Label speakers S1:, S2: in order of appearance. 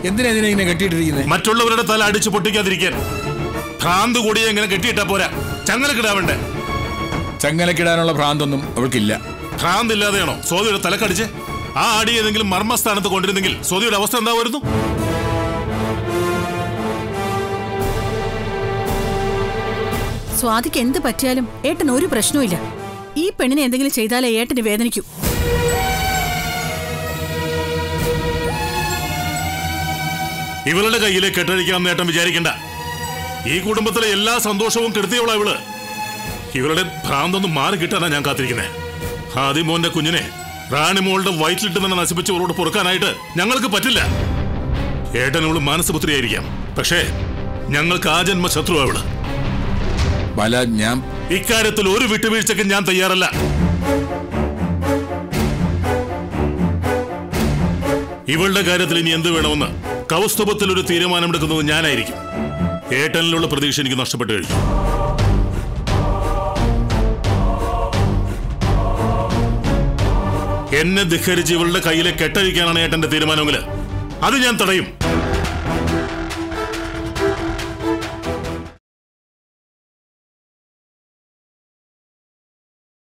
S1: എന്തിനാ ഇതിനെ ഇങ്ങനെ കെട്ടിയിട്ടിരിക്കുന്നത്
S2: മറ്റുള്ളവരുടെ തല അടിച്ചു പൊട്ടിക്കാതിരിക്കാൻ ഭ്രാന്ത് കൂടിയ എങ്ങനെ കെട്ടിയിട്ടാ പോരാ ചങ്ങലക്കിടാവണ്ടേ
S1: ചങ്ങലക്കിടാനുള്ള ഭ്രാന്തൊന്നും അവൾക്കില്ല
S2: ഭ്രാന്തില്ലാതെയാണോ സോദിയുടെ തലക്കടിച്ച് ആ അടി ഏതെങ്കിലും മർമ്മസ്ഥാനത്ത് കൊണ്ടിരുന്നെങ്കിൽ സോദിയുടെ അവസ്ഥ എന്താവുമായിരുന്നു
S3: സ്വാതിക്ക് എന്ത് പറ്റിയാലും ഏട്ടൻ ഒരു പ്രശ്നവുമില്ല ഈ പെണ്ണിനെ എന്തെങ്കിലും ചെയ്താലേ ഏട്ടന് വേദനിക്കൂ
S2: ഇവളുടെ കയ്യിലെ കെട്ടഴിക്കാൻ നേട്ടം വിചാരിക്കണ്ട ഈ കുടുംബത്തിലെ എല്ലാ സന്തോഷവും കെടുത്തിയവളാ ഇവള് ഇവളുടെ ഭ്രാന്തൊന്നും മാറി കിട്ടാനാ ഞാൻ കാത്തിരിക്കുന്നത് ആദിമോന്റെ കുഞ്ഞിനെ റാണിമോളുടെ വയറ്റിലിട്ട് തന്നെ നശിപ്പിച്ച് ഇവളോട് പൊറുക്കാനായിട്ട് ഞങ്ങൾക്ക് പറ്റില്ല ഏട്ടനോള് മാനസപുത്രിയായിരിക്കാം പക്ഷേ ഞങ്ങൾക്ക് ആ ജന്മ ശത്രു അവള്
S1: ബല ഞാൻ
S2: ഇക്കാര്യത്തിൽ ഒരു വിട്ടുവീഴ്ചയ്ക്കും ഞാൻ തയ്യാറല്ല ഇവളുടെ കാര്യത്തിൽ ഇനി എന്ത് വേണമെന്ന് കൗസ്തുഭത്തിൽ ഒരു തീരുമാനമെടുക്കുന്നത് ഞാനായിരിക്കും ഏട്ടനിലുള്ള പ്രതീക്ഷ എനിക്ക് നഷ്ടപ്പെട്ടു കഴിഞ്ഞു എന്നെ ധിഖരിച്ച് ഇവളുടെ കയ്യിലെ കെട്ടഴിക്കാനാണ് ഏട്ടന്റെ തീരുമാനമെങ്കിൽ അത് ഞാൻ തടയും